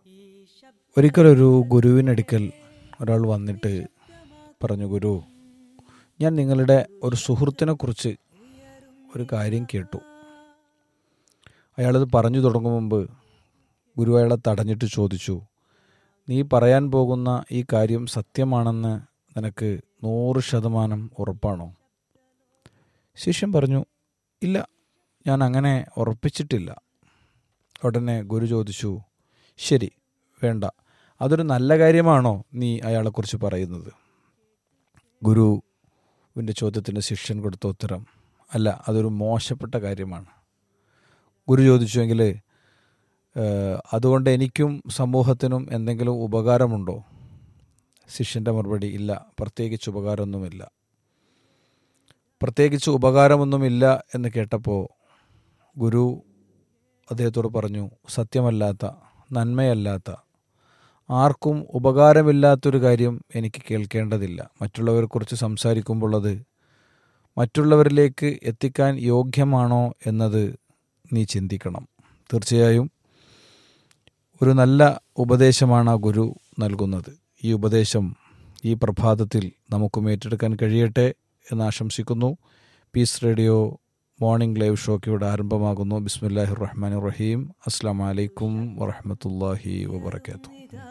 ഒരിക്കലൊരു ഗുരുവിനടുക്കൽ ഒരാൾ വന്നിട്ട് പറഞ്ഞു ഗുരു ഞാൻ നിങ്ങളുടെ ഒരു സുഹൃത്തിനെ കുറിച്ച് ഒരു കാര്യം കേട്ടു അയാളത് പറഞ്ഞു തുടങ്ങും മുമ്പ് ഗുരു അയാളെ തടഞ്ഞിട്ട് ചോദിച്ചു നീ പറയാൻ പോകുന്ന ഈ കാര്യം സത്യമാണെന്ന് നിനക്ക് നൂറ് ശതമാനം ഉറപ്പാണോ ശിഷ്യൻ പറഞ്ഞു ഇല്ല ഞാൻ അങ്ങനെ ഉറപ്പിച്ചിട്ടില്ല ഉടനെ ഗുരു ചോദിച്ചു ശരി വേണ്ട അതൊരു നല്ല കാര്യമാണോ നീ അയാളെക്കുറിച്ച് പറയുന്നത് ഗുരുവിൻ്റെ ചോദ്യത്തിന് ശിഷ്യൻ കൊടുത്ത ഉത്തരം അല്ല അതൊരു മോശപ്പെട്ട കാര്യമാണ് ഗുരു ചോദിച്ചുവെങ്കിൽ അതുകൊണ്ട് എനിക്കും സമൂഹത്തിനും എന്തെങ്കിലും ഉപകാരമുണ്ടോ ശിഷ്യൻ്റെ മറുപടി ഇല്ല പ്രത്യേകിച്ച് ഉപകാരമൊന്നുമില്ല പ്രത്യേകിച്ച് ഉപകാരമൊന്നുമില്ല എന്ന് കേട്ടപ്പോൾ ഗുരു അദ്ദേഹത്തോട് പറഞ്ഞു സത്യമല്ലാത്ത നന്മയല്ലാത്ത ആർക്കും ഉപകാരമില്ലാത്തൊരു കാര്യം എനിക്ക് കേൾക്കേണ്ടതില്ല മറ്റുള്ളവരെക്കുറിച്ച് സംസാരിക്കുമ്പോൾ അത് മറ്റുള്ളവരിലേക്ക് എത്തിക്കാൻ യോഗ്യമാണോ എന്നത് നീ ചിന്തിക്കണം തീർച്ചയായും ഒരു നല്ല ഉപദേശമാണ് ആ ഗുരു നൽകുന്നത് ഈ ഉപദേശം ഈ പ്രഭാതത്തിൽ നമുക്കും ഏറ്റെടുക്കാൻ കഴിയട്ടെ എന്ന് ആശംസിക്കുന്നു പീസ് റേഡിയോ മോർണിംഗ് ലൈവ് ഷോക്ക് ഇവിടെ ആരംഭമാകുന്നു ബിസ്മില്ലാഹി റഹ്മാൻ റഹീം അസ്സാം വലൈക്കും വറഹമത്തല്ലാഹി വബർക്കാത്തു